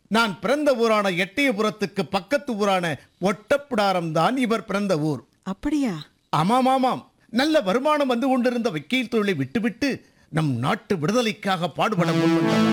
நான் பிறந்த ஊரான எட்டயபுரத்துக்கு பக்கத்து ஊரான ஒட்டப்பிடாரம் தான் இவர் பிறந்த ஊர் அப்படியா ஆமாம் ஆமாம் நல்ல வருமானம் வந்து கொண்டிருந்த வக்கீல் தொழிலை விட்டுவிட்டு நம் நாட்டு விடுதலைக்காக பாடுபட முன்வந்தவர்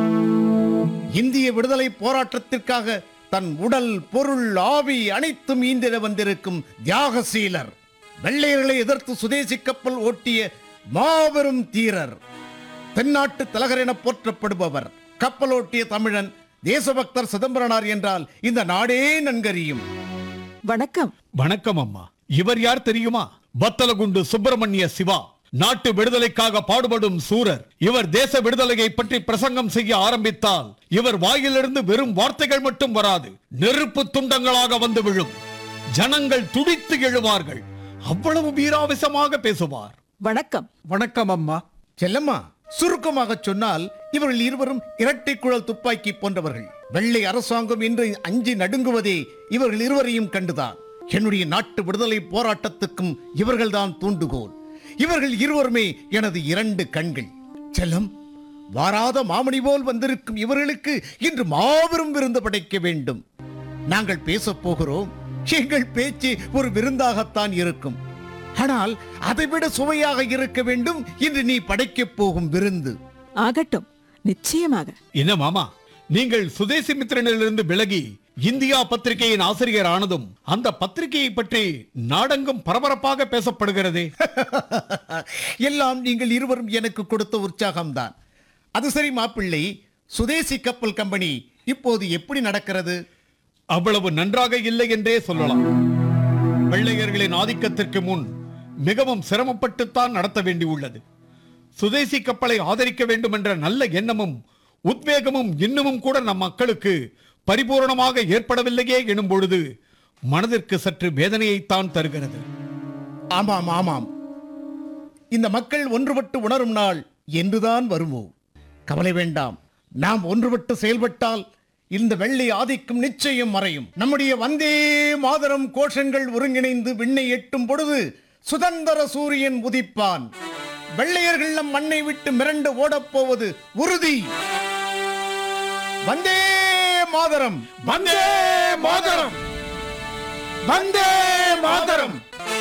இந்திய விடுதலை போராட்டத்திற்காக தன் உடல் பொருள் ஆவி அனைத்தும் ஈந்திட வந்திருக்கும் தியாகசீலர் வெள்ளையர்களை எதிர்த்து சுதேசி கப்பல் ஓட்டிய மாபெரும் தீரர் தென்னாட்டு தலகர் என போற்றப்படுபவர் கப்பலோட்டிய தமிழன் தேசபக்தர் சிதம்பரனார் என்றால் இந்த நாடே நன்கறியும் வணக்கம் வணக்கம் அம்மா இவர் யார் தெரியுமா பத்தலகுண்டு சுப்பிரமணிய சிவா நாட்டு விடுதலைக்காக பாடுபடும் சூரர் இவர் தேச விடுதலையை பற்றி பிரசங்கம் செய்ய ஆரம்பித்தால் இவர் வாயிலிருந்து வெறும் வார்த்தைகள் மட்டும் வராது நெருப்பு துண்டங்களாக வந்து விழும் ஜனங்கள் துடித்து எழுவார்கள் அவ்வளவு வீராவேசமாக பேசுவார் வணக்கம் வணக்கம் அம்மா செல்லம்மா சுருக்கமாக சொன்னால் இவர்கள் இருவரும் இரட்டை குழல் துப்பாக்கி போன்றவர்கள் வெள்ளை அரசாங்கம் என்று அஞ்சி நடுங்குவதே இவர்கள் இருவரையும் கண்டுதான் என்னுடைய நாட்டு விடுதலை போராட்டத்துக்கும் இவர்கள்தான் தூண்டுகோல் இவர்கள் இருவருமே எனது இரண்டு கண்கள் செல்லம் வாராத மாமணி போல் வந்திருக்கும் இவர்களுக்கு இன்று மாபெரும் விருந்து படைக்க வேண்டும் நாங்கள் பேசப் போகிறோம் எங்கள் பேச்சு ஒரு விருந்தாகத்தான் இருக்கும் ஆனால் அதைவிட சுவையாக இருக்க வேண்டும் இன்று நீ படைக்கப் போகும் விருந்து ஆகட்டும் நிச்சயமாக என்ன மாமா நீங்கள் சுதேசி மித்திரனிலிருந்து விலகி இந்தியா பத்திரிகையின் ஆசிரியர் ஆனதும் அந்த பத்திரிகையை பற்றி நாடெங்கும் பரபரப்பாக பேசப்படுகிறதே எல்லாம் நீங்கள் இருவரும் எனக்கு கொடுத்த உற்சாகம்தான் அது சரி மாப்பிள்ளை சுதேசி கப்பல் கம்பெனி இப்போது எப்படி நடக்கிறது அவ்வளவு நன்றாக இல்லை என்றே சொல்லலாம் வெள்ளையர்களின் ஆதிக்கத்திற்கு முன் மிகவும் சிரமப்பட்டுத்தான் நடத்த வேண்டியுள்ளது சுதேசி கப்பலை ஆதரிக்க வேண்டும் என்ற நல்ல எண்ணமும் உத்வேகமும் இன்னமும் கூட நம் மக்களுக்கு பரிபூரணமாக ஏற்படவில்லையே எனும் பொழுது மனதிற்கு சற்று வேதனையைத்தான் தருகிறது ஆமாம் ஆமாம் இந்த மக்கள் ஒன்றுபட்டு உணரும் நாள் என்றுதான் வருமோ கவலை வேண்டாம் நாம் ஒன்றுபட்டு செயல்பட்டால் இந்த வெள்ளை ஆதிக்கம் நிச்சயம் மறையும் நம்முடைய வந்தே மாதரம் கோஷங்கள் ஒருங்கிணைந்து விண்ணை எட்டும் பொழுது சுதந்திர சூரியன் உதிப்பான் வெள்ளையர்கள் நம் மண்ணை விட்டு மிரண்டு ஓடப்போவது உறுதி வந்தே மாதரம் வந்தே மாதரம் வந்தே மாதரம்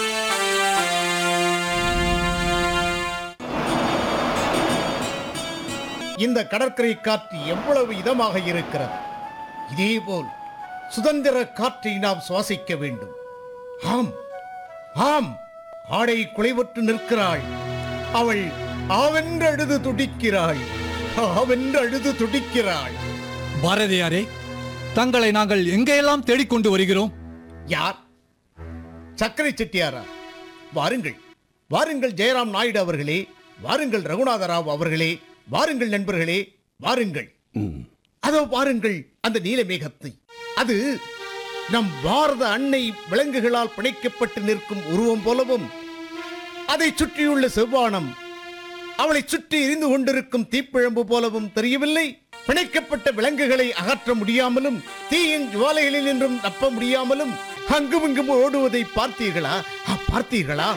இந்த கடற்கரை காற்று எவ்வளவு இதமாக இருக்கிறது இதேபோல் சுதந்திர காற்றை நாம் சுவாசிக்க வேண்டும் ஆம் ஆம் ஆடை குலைவற்று நிற்கிறாள் அவள் ஆவென்று அழுது துடிக்கிறாள் ஆவென்று அழுது துடிக்கிறாள் பாரதியாரே தங்களை நாங்கள் எங்கெல்லாம் தேடிக்கொண்டு வருகிறோம் யார் சக்கரை செட்டியாரா வாருங்கள் வாருங்கள் ஜெயராம் நாயுடு அவர்களே வாருங்கள் ரகுநாத ராவ் அவர்களே வாருங்கள் நண்பர்களே வாருங்கள் அதோ பாருங்கள் அந்த நீலமேகத்தை அது நம் பாரத அன்னை விலங்குகளால் பிணைக்கப்பட்டு நிற்கும் உருவம் போலவும் அதை சுற்றியுள்ள செவ்வானம் அவளை சுற்றி எரிந்து கொண்டிருக்கும் தீப்பிழம்பு போலவும் தெரியவில்லை பிணைக்கப்பட்ட விலங்குகளை அகற்ற முடியாமலும் தீயின் ஜுவாலைகளில் நின்றும் தப்ப முடியாமலும் அங்குமிங்கும் ஓடுவதை பார்த்தீர்களா ஆ, பார்த்தீர்களா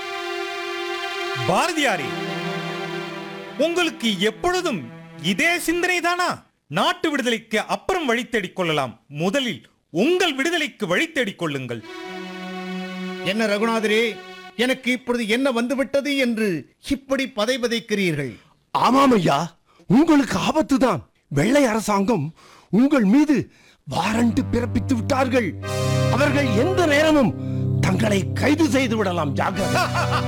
பாரதியாரே உங்களுக்கு எப்பொழுதும் இதே சிந்தனை தானா நாட்டு விடுதலைக்கு அப்புறம் வழி தேடிக் கொள்ளலாம் முதலில் உங்கள் விடுதலைக்கு வழி தேடிக் கொள்ளுங்கள் என்ன ரகுநாதரே எனக்கு இப்பொழுது என்ன வந்துவிட்டது என்று இப்படி பதை பதைக்கிறீர்கள் ஆமாம் ஐயா உங்களுக்கு ஆபத்துதான் வெள்ளை அரசாங்கம் உங்கள் மீது வாரண்ட் பிறப்பித்து விட்டார்கள் அவர்கள் எந்த நேரமும் தங்களை கைது செய்து விடலாம் ஜாக்கிரதை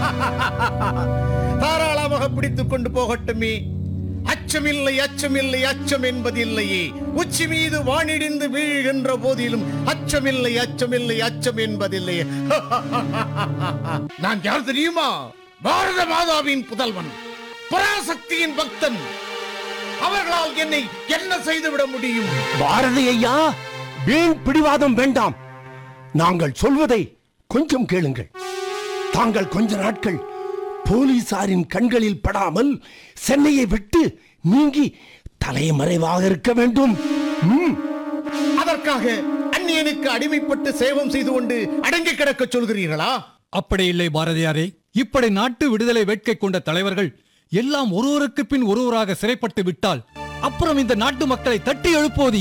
தாராளமாக பிடித்துக் கொண்டு போகட்டுமே அச்சமில்லை அச்சமில்லை அச்சம் என்பதில்லையே உச்சி மீது வானிடிந்து வீழ்கின்ற போதிலும் அச்சமில்லை அச்சமில்லை அச்சம் என்பதில்லையே நான் யார் தெரியுமா பாரத மாதாவின் புதல்வன் பராசக்தியின் பக்தன் அவர்களால் என்னை என்ன செய்துவிட முடியும் பாரதி ஐயா வீண் பிடிவாதம் வேண்டாம் நாங்கள் சொல்வதை கொஞ்சம் கேளுங்கள் தாங்கள் கொஞ்ச நாட்கள் போலீசாரின் கண்களில் படாமல் சென்னையை விட்டு நீங்கி தலைமறைவாக இருக்க வேண்டும் ம், அதற்காக அந்நியனுக்கு அடிமைப்பட்டு சேவம் செய்து கொண்டு அடங்கி கிடக்க சொல்கிறீர்களா அப்படி இல்லை பாரதியாரே இப்படி நாட்டு விடுதலை வேட்கை கொண்ட தலைவர்கள் எல்லாம் ஒருவருக்கு பின் ஒருவராக சிறைப்பட்டு விட்டால் அப்புறம் இந்த நாட்டு மக்களை தட்டி எழுப்புவது